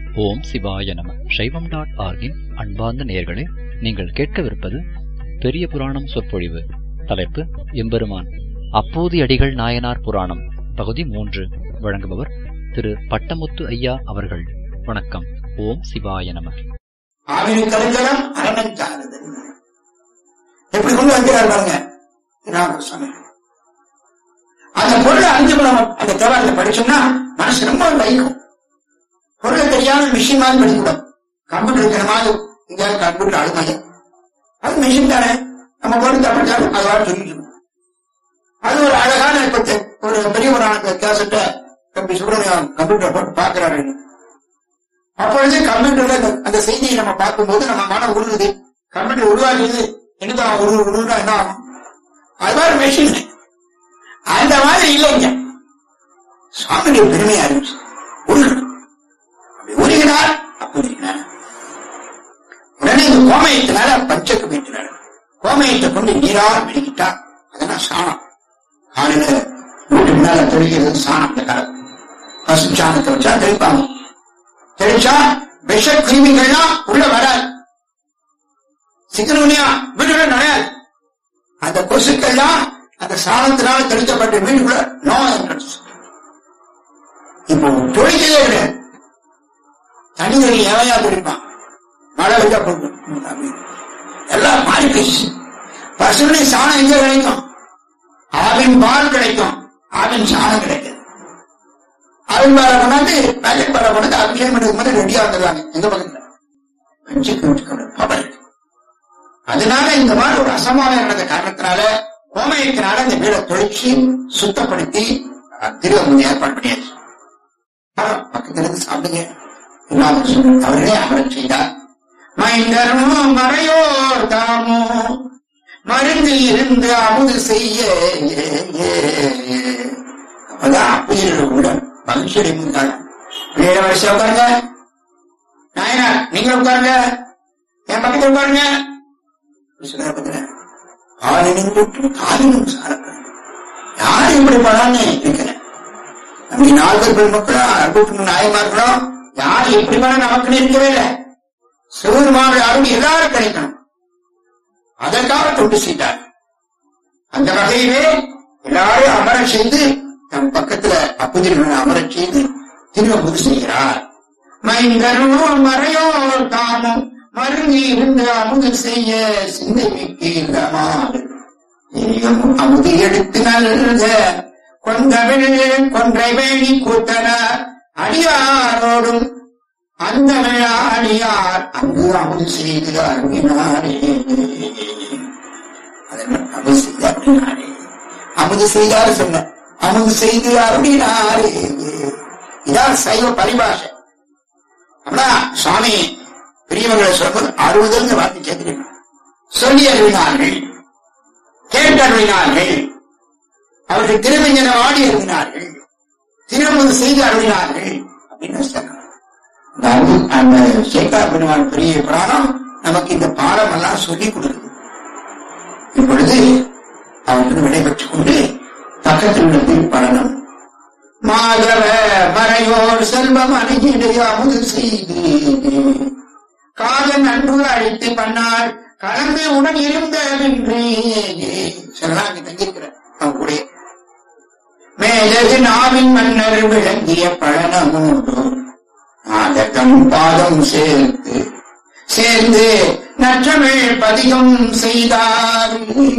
ஓம் சிவாய நம சைவம் டாட் ஆர்கின் அன்பார்ந்த நேயர்களே நீங்கள் கேட்கவிருப்பது பெரிய புராணம் சொற்பொழிவு தலைப்பு எம்பெருமான் அப்போது அடிகள் நாயனார் புராணம் பகுதி மூன்று வழங்குபவர் திரு பட்டமுத்து ஐயா அவர்கள் வணக்கம் ஓம் சிவாய நம ஆவின் கருங்கலம் அரணன் சார்ந்தது எப்படி கொண்டு வைக்கிறார் பாருங்க ராமகிருஷ்ணன் அந்த பொருளை அறிஞ்சு நம்ம அந்த தேவாரத்தை படிச்சோம்னா மனசு ரொம்ப வைக்கும் பொருளை தெரியாம மிஷின் மாதிரி படிக்கூடாது கம்ப்யூட்டர் இருக்கிற மாதிரி இங்க கம்ப்யூட்டர் அழுமாங்க அது மிஷின் தானே நம்ம போட்டு தப்பிச்சாலும் அதோட சொல்லிக்கணும் அது ஒரு அழகான இப்ப தெ- ஒரு பெரிய ஒரு கேசட்டை தம்பி சுப்பிரமணியம் கம்ப்யூட்டர் போட்டு பாக்குறாரு அப்பொழுது கம்ப்யூட்டர்ல அந்த- அந்த செய்தியை நம்ம பார்க்கும்போது நம்ம மனம் உருகுது கம்ப்யூட்டர் உருவாகுது என்னதான் உரு உருண்டா என்ன ஆகும் அது மாதிரி மெஷின் அந்த மாதிரி இல்லைங்க சுவாமியுடைய பெருமையா இருந்துச்சு உருகணும் அப்படி உருகினார் அப்ப உருகினார் உடனே இந்த கோமயத்தினால பஞ்சக்கு மீட்டினார் கோமயத்தை கொண்டு நீரால் மெழுகிட்டார் அதெல்லாம் சாணம் காலையில வீட்டு முன்னால தெளிக்கிறது சாணம் இந்த காலம் பசு சாணத்தை வச்சா தெளிப்பாங்க தெளிச்சா விஷ கிருமிகள்லாம் உள்ள வராது சிக்கனோனியா வீடுல நுழையாது அந்த கொசுக்கள்லாம் அந்த சாணத்தினால தெளிக்கப்பட்ட வீடுக்குள்ள நோ என்ட்ரன்ஸ் இப்போ தொழிலே கிடையாது தனி தனி ஏவையா தெளிப்பான் மழை விட்டா போட்டு எல்லாம் மாறி போயிடுச்சு பசுனை சாணம் எங்க கிடைக்கும் ஆவின் பால் கிடைக்கும் ஆவின் சாணம் கிடைக்காது அவன் மேல கொண்டாந்து பேக்கெட் மேல கொண்டாந்து அபிஷேகம் பண்ணுறதுக்கு மட்டும் ரெடியா வந்துடுவாங்க எந்த பக்கத்துல பஞ்சக்கு பவர் அதனால இந்த மாதிரி ஒரு அசமானம் நடந்த காரணத்தினால கோமயத்தினால இந்த வீடை தொழிச்சு சுத்தப்படுத்தி அஹ், திருவமும் ஏற்பாடு பண்ணியாச்சு அஹ், பக்கத்துல இருந்து சாப்பிடுங்க ராமகிருஷ்ணன் அவர்களே அமரச் செய்தார் மைந்தரும் மறையோர் தாமோ மருந்து இருந்து அமுது செய்ய அப்பதான் அப்பீர்கள் உடன் மகிழ்ச்சி அடைந்தாங்க பிள்ளையோட வரிசை உட்காருங்க நாயனார் நீங்க உட்காருங்க என் பக்கத்துல உட்காருங்க சொல்றாரு பாத்தீங்களா? ஆளினும் கூட்டு காலினும் சாரப்படும் யார் இப்படி பண்ணான்னு இருக்கிறேன் அப்படி நால்வர் பெருமக்களும் அறுபத்தி நாயமார்களும் யார் எப்படி பண்ண நமக்குன்னு இருக்கவே இல்லை சிவருமான அருள் எல்லாரும் கிடைக்கணும் அதற்காக தொண்டு செய்தார் அந்த வகையிலே எல்லாரும் அமர செய்து தம் பக்கத்துல அப்புதிரிகளை அமரச் செய்து திருவமுது செய்கிறார் மைந்தரும் மறையோர் தாமும் மருங்கி இருந்து அமுது செய்ய சிந்தைக்கு இல்லாமல் தெரியும் அமுது எடுத்து நல்ல கொண்டவள் கொன்றை வேணி கூட்டனர் அடியாரோடும் அந்த அடியார் அங்கு அமுது செய்து அருகினாரே அதெல்லாம் அமுது செய்து அருகினாரே அமுது செய்தார் சொன்ன அமுது செய்து அருளினாரே இதான் சைவ பரிபாஷை அப்படின்னா சுவாமி பெரியவர்களை சொல்லும்போது அறுபதுன்னு வார்த்தை கேட்கிறீங்க சொல்லி அருளினார்கள் கேட்டு அருளினார்கள் அவர்கள் திருமஞ்சன வாடி அருளினார்கள் திருமணம் செய்து அருளினார்கள் அப்படின்னு சொல்றாங்க அதாவது அந்த சேகா பெருமாள் பெரிய புராணம் நமக்கு இந்த பாடம் எல்லாம் சொல்லிக் கொடுக்குது இப்பொழுது அவர்கள் விடைபெற்றுக் கொண்டு பக்கத்தில் உள்ள திருப்படனம் மாதவ மறையோர் செல்வம் அணுகிடு அமுது செய்து காதன் அன்பு அழைத்து பண்ணால் கலந்து உடன் இருந்தவென்றே சொல்லலாம் அங்க தங்கியிருக்கிறேன் அவன் கூட மேலது நாவின் மன்னர் விளங்கிய பழனமோடு நாதகம் பாதம் சேர்த்து சேர்ந்து நற்றமிழ் பதிகம் செய்தார்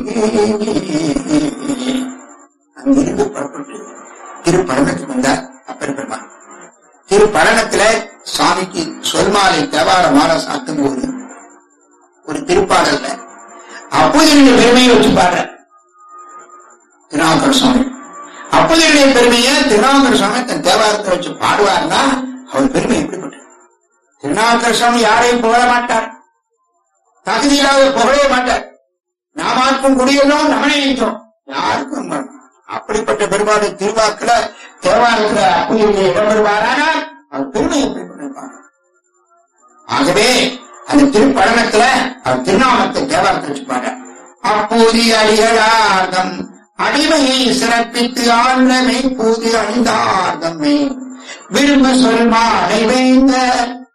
அங்கிருந்து புறப்பட்டு திருப்பழனத்துக்கு வந்தார் அப்பர் பெருமான் திருப்பழனத்துல சுவாமிக்கு சொல்மாலை தேவார மாலை சாத்தும் போது ஒரு திருப்பாடல்ல அப்போதைய பெருமையை வச்சு பாடுற திருநாவுக்கர் சுவாமி அப்போதைய பெருமையை திருநாவுக்கர் சுவாமி தன் தேவாரத்தை வச்சு பாடுவார்னா அவர் பெருமை எப்படிப்பட்டது திருநாவுக்கர் சுவாமி யாரையும் புகழ மாட்டார் தகுதி இல்லாத புகழவே மாட்டார் நாமாக்கும் குடியெல்லாம் நமனே நின்றோம் யாருக்கும் ம- அப்படிப்பட்ட பெருமாடு திருவாக்குல தேவாரத்துல அப்போதைய இடம்பெறுவாரானால் அவர் பெருமை எப்படிப்பட்டிருப்பார் ஆகவே அந்த திருப்பழனத்துல அவர் திருநாமத்தை தேவாரத்தை வச்சுப்பாங்க அப்போதிய அடிகளார்தம் அடிமையை சிறப்பித்து ஆழ்ந்தமை பூதி அணிந்தார்தம்மை விரும்ப சொல் மாலை வேந்த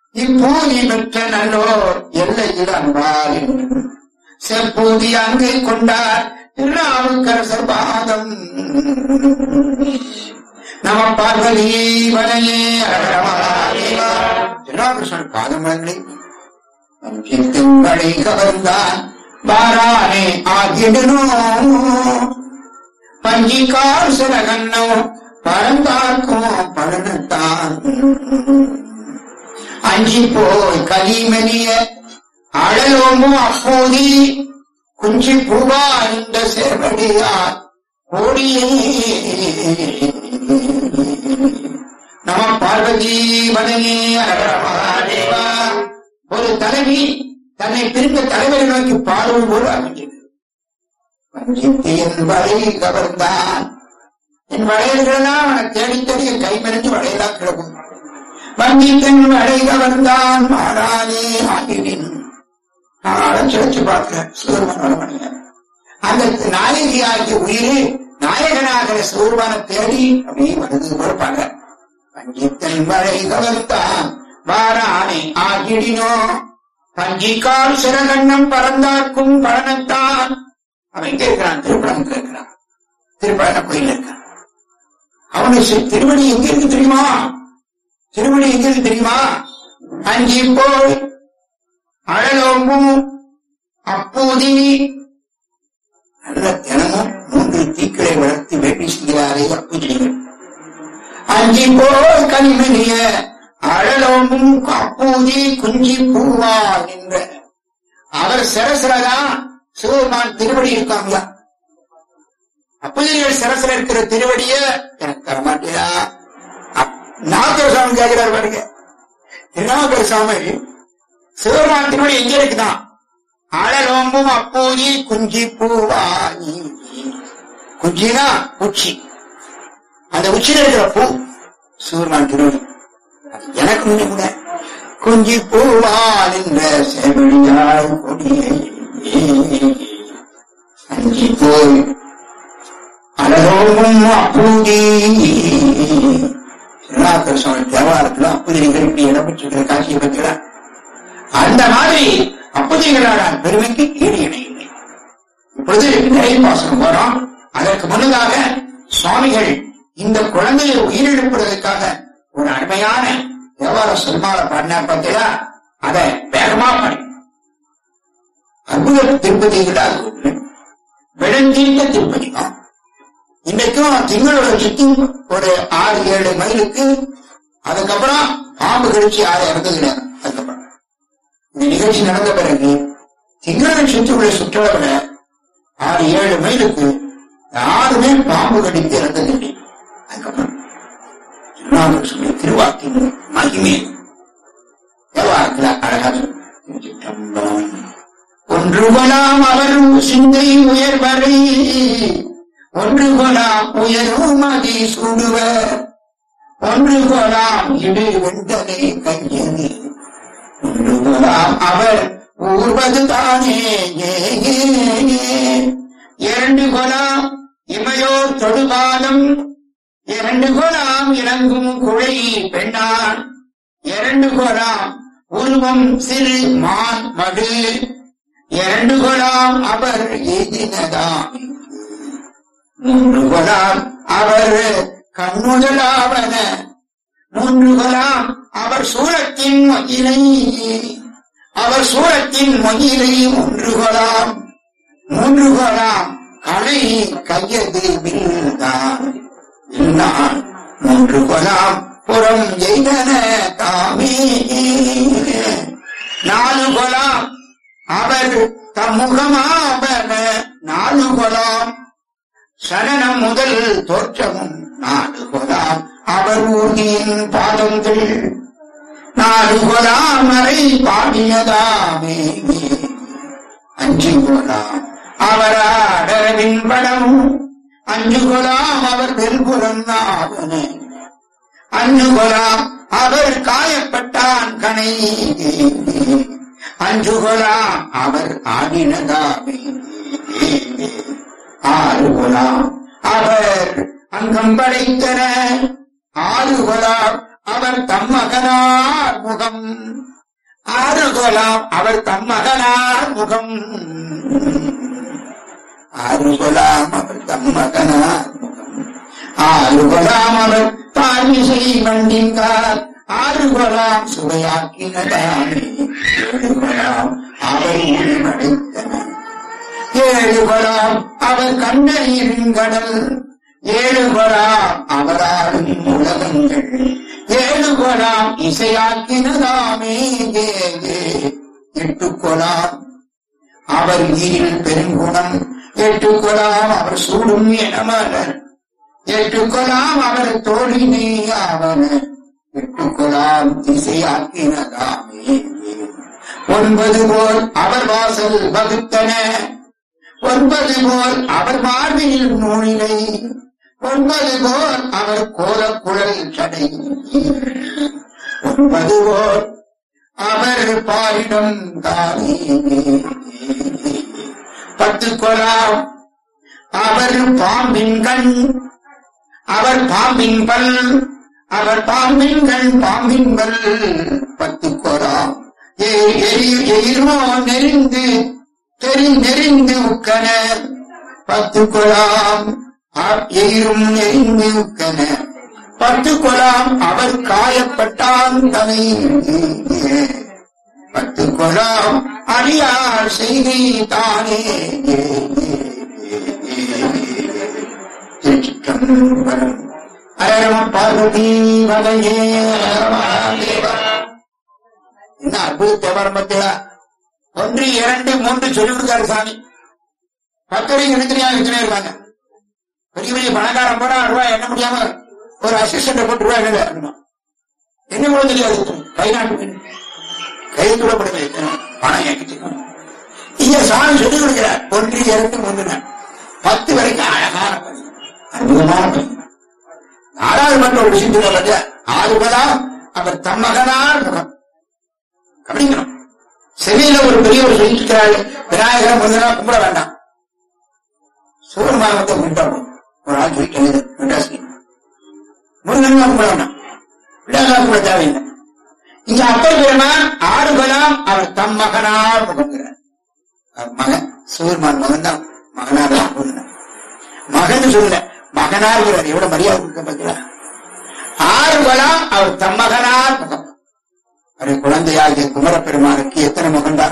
இப்பூதி பெற்ற நல்லோர் எல்லையில் அன்பால் செப்பூதி அங்கை கொண்டார் திருநாவுக்கரசர் பாதம் நம பார்வதி வனையே திருநாவுக்கரசர் பாதம் வழங்கி மழை கவர்ந்தான் பாரானே ஆகிடனோ பஞ்சிக்கால் சிறகன்னோ பரந்தாக்கும் பழனத்தான் அஞ்சி போய் கலிமெலிய அழலோமோ அப்போதி குஞ்சி பூவா இந்த சேவடியார் கோடியே நம பார்வதி மனையே மகாதேவா ஒரு தலைவி தன்னை பிரிந்த தலைவரை நோக்கி பாடுவது போல அமைஞ்சது என் வரை கவர்ந்தான் என் வளையல்களெல்லாம் அவனை தேடி தேடி என் கை மறைஞ்சு வளையலா கிடக்கும் வங்கித்தன் வளை கவர்ந்தான் மாறானே ஆகிவின் நான் அழைச்சு பார்க்கிறேன் சிவருமான வரமணியன் அந்த நாயகி ஆகிய உயிரே நாயகனாகிற சிவருமான தேடி அப்படியே வருது கொடுப்பாங்க வங்கித்தன் வளை கவர்ந்தான் வாரானே ஆகிடினோ பஞ்சிக்கால் சிறகண்ணம் பறந்தாக்கும் பழனத்தான் அவன் எங்க இருக்கிறான் திருப்பழம் இருக்கிறான் திருப்பழன கோயில் இருக்கான் அவனுக்கு சி- திருவடி எங்க இருக்கு தெரியுமா திருவடி எங்க இருக்கு தெரியுமா அஞ்சி போய் அழலோம்பும் அப்போதி நல்ல தினமும் மூன்று தீக்களை வளர்த்து வேட்டி செய்கிறாரே அப்பூஜைகள் அஞ்சி போய் கனிமணிய அழலோம்பும் அப்பூதி குஞ்சி பூவா என்ற அவர் சிரசிரதான் சிவபெருமான் திருவடி இருக்காங்க அப்பூஜைகள் சிரசில இருக்கிற திருவடிய எனக்கு தரமாட்டியா நாகர் சாமி கேட்கிறார் பாருங்க திருநாகர் சாமி சிவபெருமான் திருவடி எங்க இருக்குதான் அழலோம்பும் அப்பூதி குஞ்சி பூவாணி குஞ்சினா உச்சி அந்த உச்சியில இருக்கிற பூ சிவபெருமான் திருவடி அது எனக்கு முன்னே கூட குஞ்சி பூவால் என்ற செவிலியாய் கொடியை அஞ்சி போய் அழகோமும் அப்பூதி திருநாக்கர் சுவாமி தேவாரத்துல அப்பூதி நிகழ்ச்சி இடம்பெற்றிருக்கிற காட்சியை பற்றினார் அந்த மாதிரி அப்பதிகளான பெருமைக்கு ஈடு இணையில்லை இப்பொழுது நிறை பாசனம் வரும் அதற்கு முன்னதாக சுவாமிகள் இந்த குழந்தையை உயிரிழப்பதற்காக ஒரு அருமையான தேவார சொல்மால பாடினார் பார்த்தீங்களா அதை வேகமா பாடி அற்புத திருப்பதிகளா விடஞ்சீண்ட திருப்பதி தான் இன்றைக்கும் திங்களோட சுத்தி ஒரு ஆறு ஏழு மைலுக்கு அதுக்கப்புறம் பாம்பு கழிச்சு யாரும் இறந்தது கிடையாது அதுக்கப்புறம் இந்த நிகழ்ச்சி நடந்த பிறகு திங்களை சுற்றி உள்ள சுற்றுலாவில் ஆறு ஏழு மைலுக்கு யாருமே பாம்பு கடித்து இறந்தது இல்லை அதுக்கப்புறம் திருநாவுக்கு சொல்லி திருவாக்கின் மகிமே தேவாரத்தில் அழகா சொல்லும் ஒன்று கொலாம் அவர் சிந்தை உயர்வரை ஒன்று கொலாம் உயரும் அதி சூடுவர் ஒன்று கொலாம் இடு வெண்டனை கையனே ஒன்று கொலாம் அவர் ஊர்வது தானே இரண்டு கொலாம் இமையோர் தொடுபாதம் இரண்டு கொலாம் இறங்கும் குழை பெண்ணான் இரண்டு கொலாம் உருவம் சிறு மான் மடு இரண்டு கொலாம் அவர் எதினதாம் மூன்று கொலாம் அவர் கண்ணுதலாவன மூன்று கொலாம் அவர் சூரத்தின் மகிழை அவர் சூரத்தின் மகிழை மூன்று கொலாம் மூன்று கொலாம் கலை கையது வில்தான் இன்னான் மூன்று கொலாம் புறம் எய்தன தாமே நாலு கொலாம் அவர் தம்முகமாவன நாலு கொலாம் சரணம் முதல் தோற்றமும் நாடு கொலாம் அவர் ஊர்தியின் பாதங்கள் நாடு கொலாம் அறை பாடியதாமே அஞ்சு கொலாம் அவர் ஆடவின் படம் அஞ்சு கொலாம் அவர் வெல்புறம் நாவன அஞ்சு கொலாம் அவர் காயப்பட்டான் கனை அஞ்சு கொலாம் அவர் ஆடினதாமே ஆறு கொலாம் அவர் அங்கம் படைத்தன ஆறு கொலாம் அவர் தம்மகனார் முகம் ஆறுகொலாம் அவர் தம் மகனார் முகம் ஆறுகொலாம் அவர் தம் மகனார் முகம் ஆறுகொலாம் அவர் தாழ்மிசை மண்டிங்கார் ஆறுகொலாம் சுவையாக்கினதானே ஏழுகொலாம் அவர் உள்மடைத்தனர் ஏழு கொலாம் அவர் கண்ணீரின் கடல் ஏழு கொலாம் அவராடும் உலகங்கள் ஏழு கொலாம் இசையாக்கினதாமே ஏ, ஏ. எட்டு கொலாம் அவர் ஈரில் பெருங்குணம் எட்டு கொலாம் அவர் சூடும் எனமலர் எட்டு கொலாம் அவர் தோழினே அவர் எட்டு கொலாம் இசையாக்கினதாமே ஒன்பது போல் அவர் வாசல் வகுத்தன ஒன்பது போல் அவர் மார்பில் நூலினை ஒன்பது போல் அவர் கோலக்குழல் சடை ஒன்பது போல் அவர் பாரிடம் தானே பத்து கொலாம் அவர் பாம்பின் கண் அவர் பாம்பின் பல் அவர் பாம்பின் கண் பாம்பின் பல் பத்து கொலாம் எயிரோ நெறிந்து தெரி நெறிந்து உக்கன பத்து கொலாம் அ- எயிரும் நெறிந்து உக்கன பத்து கொலாம் அவர் காயப்பட்டான் தலை பத்து கொலாம் அடியார் செய்தி தானே திருச்சிற்றம்பலம் அரம பார்வதி வகையே என்ன அற்புத தேவாரம் பத்தியா ஒன்று இரண்டு மூன்று சொல்லி கொடுத்தாரு சாமி பத்தரையும் எடுத்துறியா எத்தனை இருக்காங்க பெரிய பெரிய பணக்காரன் போனா ரூபாய் எண்ண முடியாம ஒரு அசிஸ்டன்ட் போட்டு ரூபாய் என்ன இருக்கணும் என்ன கூட தெரியாது கை நாட்டு கைது கூட வைக்கணும் பணம் ஏற்றிக்கணும் இங்க சாமி சொல்லி கொடுக்கிறார் ஒன்று இரண்டு மூன்று பத்து வரைக்கும் அழகான பணி அற்புதமான பணி ஆறாவது மட்டும் ஒரு விஷயம் சொல்ல ஆறுபதா அவர் தம்மகனார் முகம் கவனிக்கணும் செவியில ஒரு பெரியவர் சொல்லியிருக்கிறாரு விநாயகரை முதலா கும்பிட வேண்டாம் சூரியமானத்தை கும்பிட்டோம் ஒரு ஆள் சொல்லிட்டு மெட்ராஸ்க்கு முருகன் கும்பிட வேண்டாம் விநாயகா கும்பிட தேவையில்லை இங்க அப்பர் பெருமான் ஆறு பலம் அவர் தம் மகனார் முகங்கிறார் அவர் மகன் சூரியமான் மகன் தான் மகனார் தான் கூறினார். மகன் சொல்லல மகனார் எவ்வளவு மரியாதை கொடுக்க பார்த்தீங்களா ஆறு பலம் அவர் தம் மகனார் முகம் ஒரு குழந்தையாகிய குமரப்பெருமானுக்கு எத்தனை முகம்தான்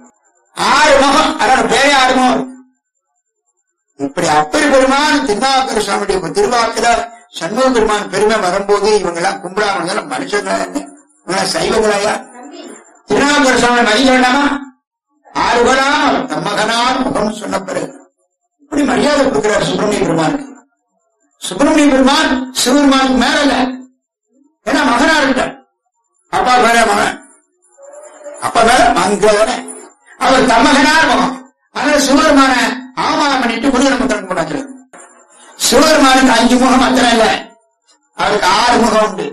ஆறு முகம் அதாவது பேரே ஆறு முகம் இருக்கு. இப்படி அப்பர் பெருமான் திருநாவுக்கர சுவாமியுடைய திருவாக்குல சண்முக பெருமான் பெருமை வரும்போது இவங்க எல்லாம் கும்பிடாம மனுஷங்களா என்ன இவங்க சைவங்களையா திருநாவுக்கர சுவாமி மதிக்க வேண்டாமா ஆறு குலாம் தம்மகனார் முகம் சொன்ன பிறகு இப்படி மரியாதை கொடுக்கிறார் சுப்பிரமணிய பெருமானுக்கு சுப்பிரமணிய பெருமான் சிவபெருமானுக்கு மேல இல்ல ஏன்னா மகனா இருக்கார் அப்பா மேல மகன் அப்பா மேல மங்கவன அவர் தம்மகனார் முகம் அதனால சிவபெருமான ஆமாம் பண்ணிட்டு முருகன் முத்திரன் கொண்டாச்சு சிவபெருமானுக்கு அஞ்சு முகம் அத்தனை இல்ல அவருக்கு ஆறு முகம் உண்டு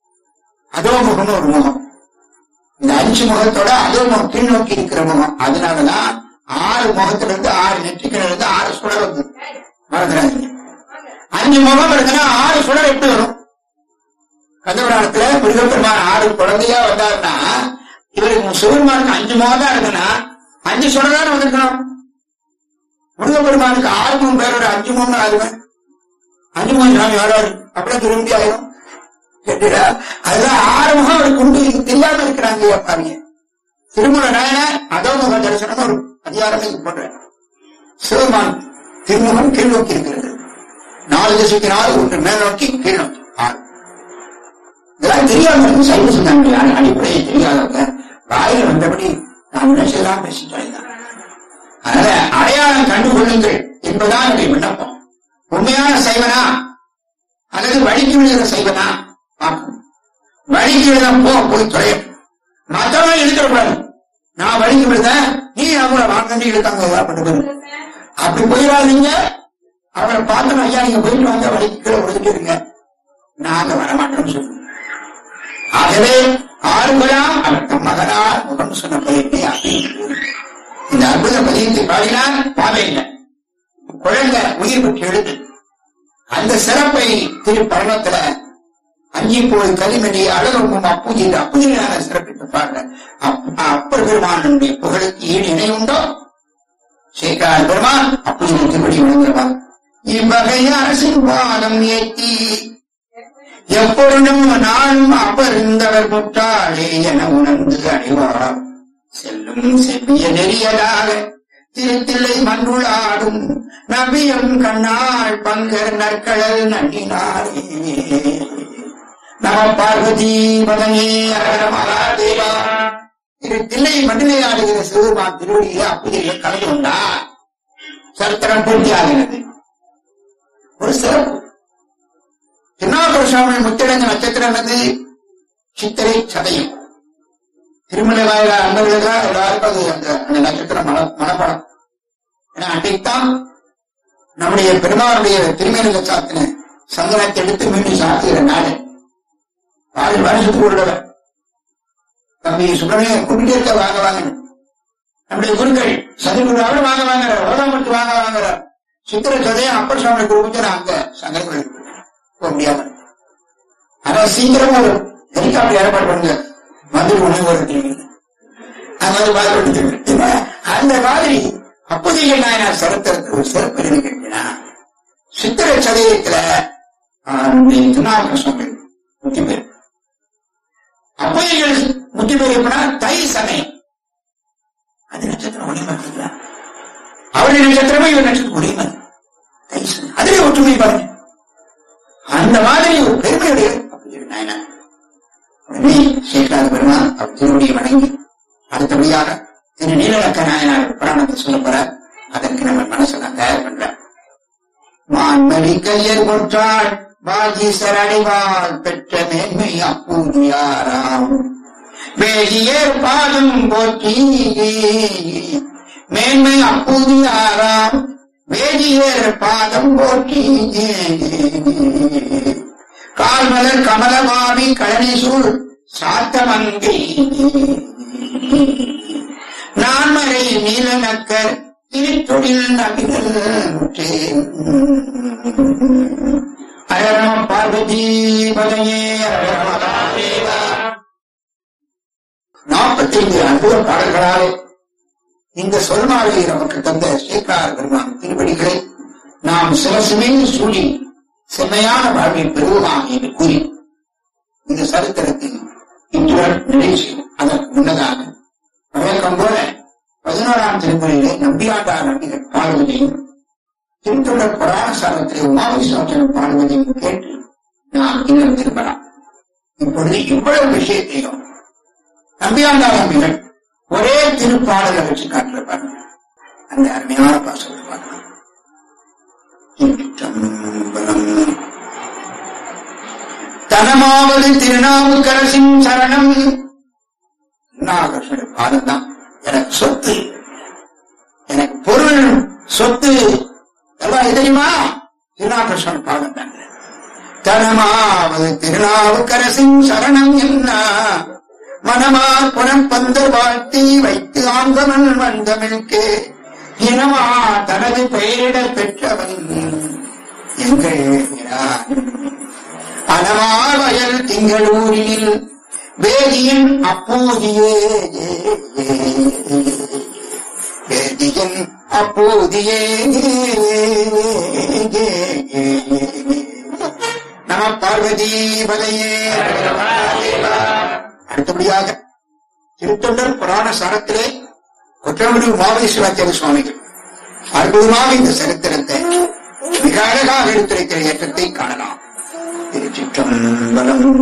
அதோ முகம்னு ஒரு முகம் இந்த அஞ்சு முகத்தோட அதோ முகம் பின்னோக்கி இருக்கிற முகம் அதனாலதான் ஆறு முகத்துல இருந்து ஆறு நெற்றிக்கிற இருந்து ஆறு சுடர் வந்து மறந்துடாதீங்க அஞ்சு முகம் இருக்குன்னா ஆறு சுடர் எப்படி வரும் கந்தபுராணத்துல முருகப்பெருமான் ஆறு குழந்தையா வந்தாருன்னா இவருக்கு சிவபெருமானுக்கு அஞ்சு முகம் தான் இருக்குன்னா அஞ்சு சுடர் தானே வந்திருக்கணும் முருகப்பெருமானுக்கு ஆறு மூணு பேரோட அஞ்சு மூணு ஆகுவேன் அஞ்சு மூணு சாமி வராரு அப்படியே திரும்பி ஆயிரும் கேட்டீரா அதுதான் ஆறு முகம் அவருக்கு உண்டு இது தெரியாம இருக்கிறாங்க ஐயா பாருங்க திருமண நாயன அதோ முகம் தரிசனம் ஒரு அதிகாரமே இது பண்றேன் சிவபெருமான் திருமுகம் கீழ் நோக்கி இருக்கிறது நாலு திசைக்கு நாலு ஒன்று மேல் நோக்கி கீழ் நோக்கி ஆறு இதெல்லாம் தெரியாம இருந்து சைவ சிந்தாங்க அடிப்படையை தெரியாதவங்க வாயில் வந்தபடி நான் நினைச்சதெல்லாம் பேசிட்டேன் அதனால அடையாளம் கண்டுகொள்ளுங்கள் என்பதுதான் என்னுடைய விண்ணப்பம் உண்மையான சைவனா அல்லது வழிக்கு விழுகிற சைவனா பார்க்கணும் வழிக்கு விழுத போ போய் தொலையும் மத்தவங்க இழுக்கக்கூடாது நான் வழிக்கு விழுதேன் நீ அவங்கள வாங்கன்னு இழுத்தாங்க ஏற்பட்டது அப்படி போயிடாதீங்க அவரை பார்த்தோம் ஐயா நீங்க போயிட்டு வாங்க வழிக்கு கீழே விழுந்துட்டு இருங்க நாங்க வரமாட்டோம்னு சொல்லுங்க ஆகவே ஆறுகளாம் அவருக்கு மகனார் முகம் சொன்ன பயிற்சி அப்படின்னு இந்த அற்புத பதியத்தை பாடினார் பாவையில்லை குழந்தை உயிர் பெற்று எழுது அந்த சிறப்பை திரு பழனத்துல அஞ்சி போய் கலிமணி அழகும் அப்பூஜை அப்பூஜையான சிறப்பு பாடுற அப்- அப்பர் பெருமானுடைய புகழுக்கு ஈடு இணை உண்டோ சேக்கார் பெருமான் அப்படி திருப்படி விளங்குறவா இவ்வகை அரசின் பாதம் ஏற்றி எப்பொழுதும் நானும் அபருந்தவர் முட்டாளே என உணர்ந்து அடைவார் செல்லும் செவ்விய நெறியதாக திருத்தில்லை மன்றுளாடும் நபியம் கண்ணாள் பங்கர் நற்கடல் நன்னினாரே நம பார்வதி மதனே அகர மகாதேவா திரு தில்லை மண்ணிலே ஆடுகிற சிவபெருமான் திருவடியிலே அப்பதிலே கலந்து கொண்டார் சரித்திரம் பூர்த்தியாகிறது ஒரு சிறப்பு திருநாகர சுவாமி முத்திடங்க நட்சத்திரம் வந்து சித்திரை சதயம் திருமலை வாயிலா அன்பர்களுக்கா எல்லாருக்கும் அது அந்த அந்த நட்சத்திரம் மன மனப்படம் ஏன்னா அன்றைக்குத்தான் நம்முடைய பெருமாளுடைய திருமேனில சாத்தின சந்தனத்தை எடுத்து மீண்டும் சாத்துகிற நாடு ஆறு வருஷத்துக்கு உள்ளவர் தம்பி சுப்பிரமணிய கூட்டிட்டே இருக்க வாங்க வாங்க நம்முடைய குருக்கள் சதிகுருவாக வாங்க வாங்குறார் ஓதாமட்டு வாங்க வாங்குறார் சித்திர சதயம் அப்பர் சுவாமி குருவிச்சு நான் அங்க சங்கரங்கள் போக முடியாது ஆனா சீக்கிரமா ஒரு ஹெலிகாப்டர் ஏற்பாடு பண்ணுங்க வந்து உணவு ஒரு டிவி அது மாதிரி பாதிப்பட்டு அந்த மாதிரி அப்போதைய நாயனார் சரித்திரத்தில் ஒரு சிறப்பு என்ன கேட்டீங்கன்னா சித்திர சதயத்துல திருநாவுக்கர சுவாமி முக்கிய பேர் அப்போதைகள் முக்கிய பேர் எப்படின்னா தை சமயம் அது நட்சத்திரம் ஒரே மாதிரி அவருடைய நட்சத்திரமே இவர் நட்சத்திரம் ஒரே மாதிரி தை சமயம் அதிலே ஒற்றுமை பாருங்க அந்த மாதிரி ஒரு பெருமையுடைய அப்போதைய நாயனார் உடனே சேகராத பெருமான் அவர் திருவடியை வணங்கி அடுத்தபடியாக திரு நீலலக்க நாயனார் புராணத்தை சொல்ல போறார் அதற்கு நம்ம மனசுல தயார் பண்றோம் மான்மணி கையர் கொற்றாள் பாஜீசர் அடைவாள் பெற்ற மேன்மை அப்பூதியாராம் வேதியர் பாதம் போற்றி மேன்மை அப்பூதியாராம் வேதியர் பாதம் போற்றி கால்மலர் கமலமாவி கழனிசூழ் சாத்தமங்கை நான்மறை நீலநக்கர் திருத்தொழில் நபிகள் அரணம் பார்வதி பதையே நாற்பத்தி ஐந்து அற்புத பாடல்களால் இந்த சொல்மாலையை நமக்கு தந்த சேக்கார் பெருமான் திருப்படிகளை நாம் சிவசுமே சூழி செம்மையான வாழ்வை பெறுவோமாக என்று கூறி இந்த சரித்திரத்தில் இன்றுடன் நிறைவு செய்யும் அதற்கு முன்னதாக வழக்கம் போல பதினோராம் திருமுறையிலே நம்பியாண்டார் நம்பிகள் பாடுவதையும் திருத்தொடர் புராண சாரத்திலே உமாவிஸ்வரன் பாடுவதையும் கேட்டு நாம் இன்னும் திரும்பலாம் இப்பொழுது இவ்வளவு விஷயத்தையும் நம்பியாண்டார் நம்பிகள் ஒரே திருப்பாடலை வச்சு காட்டுறாங்க அந்த அருமையான பாசத்தை பார்க்கலாம் திருச்சிற்றம்பலம். தனமாவது திருநாவுக்கரசின் சரணம் நாகர்ஷனுடைய பாதம் தான் எனக்கு சொத்து எனக்கு பொருள் சொத்து எல்லாம் இது தெரியுமா திருநாகர்ஷன் பாதம் தான் தனமாவது திருநாவுக்கரசின் சரணம் என்ன மனமார் புறம் பந்தர் வாழ்த்தி வைத்து ஆங்கமன் வந்தமிழ்க்கு இனமா தனது பெயரிட பெற்றவன் எங்கள் இரான். அனமார் வயல் திங்களூரில் வேதியின் அப்போதியே வேதியின் அப்போதியே நம பார்வதி பதையே அடுத்தபடியாக திருத்தொண்டர் புராண சாரத்திலே கொற்றமடி மாவேஸ்வராச்சாரிய சுவாமிகள் அற்புதமாக இந்த சரித்திரத்தை மிக அழகாக எடுத்துரைக்கிற ஏற்றத்தை காணலாம் திருச்சிற்றம்பலம்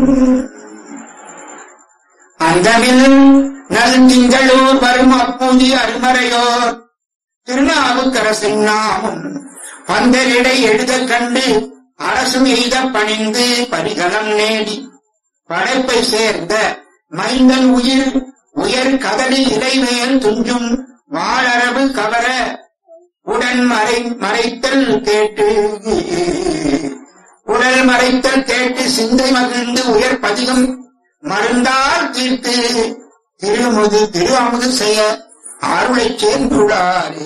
அந்தமில் நல்திங்களூர் வரும் அப்பூதி அருமறையோர் திருநாவுக்கரசின் நாமம் பந்தரிடை எழுத கண்டு அரசும் எய்த பணிந்து பரிகலம் நேடி படைப்பை சேர்ந்த மைந்தன் உயிர் உயர் கதலி இலைமேல் துஞ்சும் வாழறவு கவர உடன் மறை மறைத்தல் கேட்டு உடல் மறைத்தல் கேட்டு சிந்தை மகிழ்ந்து உயர் பதிகம் மருந்தால் தீர்த்து திருமுது திரு அமுது செய்ய அருளை சேர்ந்துள்ளாரே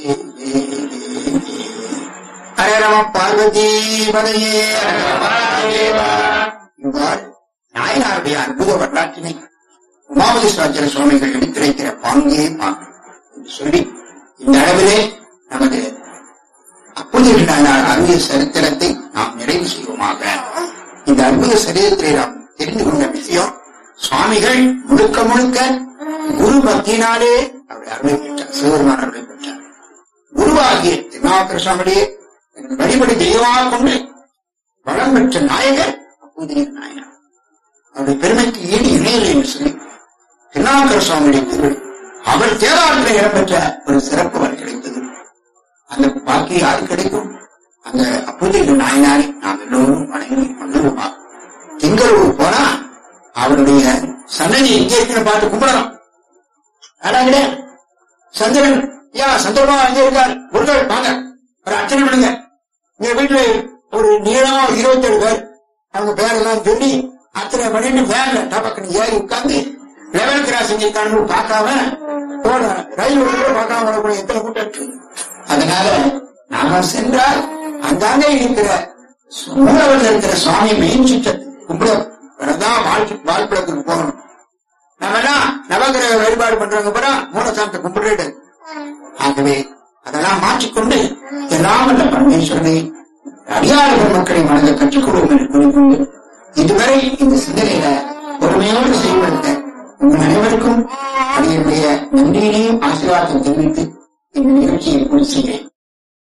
ஹரரம பார்வதி பதையே ஹர நம தேவா. இவ்வாறு நாயனாருடைய அற்புத வரலாற்றினை உமாபதீஸ்வராச்சார சுவாமிகள் எடுத்துரைக்கிற பாங்கே பாங்கு என்று சொல்லி இந்த அளவிலே நமது அற்புதமான அருகிய சரித்திரத்தை நாம் நிறைவு செய்வோமாக இந்த அற்புத சரித்திரை நாம் தெரிந்து கொண்ட விஷயம் சுவாமிகள் முழுக்க முழுக்க குரு பக்தியினாலே அவருடைய அருளை பெற்றார் சிவபெருமான அருளை பெற்றார் குருவாகிய திருநாவுக்கர சுவாமியே வழிபடி தெய்வமாக கொண்டு வளம் பெற்ற நாயகர் அப்போதைய நாயகர் அவருடைய பெருமைக்கு ஈடு இணையில்லை என்று சொல்லி திருநாவுக்கர சுவாமியுடைய திருவிழி அவர் தேவாரத்தில் இடம்பெற்ற ஒரு சிறப்பு அவர் கிடைத்தது அந்த பாக்கி யாரு கிடைக்கும் அந்த அப்போதைய நாயனாரை நாம் எல்லோரும் வணங்கி மகிழ்வோமா திங்களூர் போனா அவருடைய சன்னதி எங்கே இருக்குன்னு பார்த்து கும்பிடலாம் அடாங்களே சந்திரன் ஐயா சந்திரமா எங்க இருக்கார் முருகர் வாங்க ஒரு அர்ச்சனை பண்ணுங்க எங்க வீட்டுல ஒரு நீளமா ஒரு இருபத்தேழு பேர் அவங்க பேரெல்லாம் சொல்லி அத்தனை பண்ணிட்டு வேன்ல டபக்குன்னு ஏறி உட்கார்ந்து லெவல் கிராசிங் இருக்கான்னு பார்க்காம போன ரயில் கூட பார்க்காம வரக்கூடிய எத்தனை கூட்டம் இருக்கு அதனால நாம சென்றால் அங்காங்கே இருக்கிற மூலவர்கள் இருக்கிற சுவாமி மெயின் சித்தத்தை கும்பிட வரதான் வாழ்க்கை வாழ்ப்பிடத்துக்கு போகணும் நம்ம எல்லாம் நவகிரக வழிபாடு பண்றவங்க கூட மூலசாந்தத்தை கும்பிடுறது ஆகவே அதெல்லாம் மாற்றிக்கொண்டு எல்லாம் வல்ல பரமேஸ்வரனை அடியாளர்கள் மக்களை மனதை கற்றுக் கொடுவோம் என்று கூறிக்கொண்டு இதுவரை இந்த சிந்தனையில பொறுமையோடு செய்வதற்கு உங்கள் அனைவருக்கும் என்னுடைய நன்றியினையும் ஆசீர்வாதம் தெரிவித்து இந்த நிகழ்ச்சியை முடிச்சுகிறேன்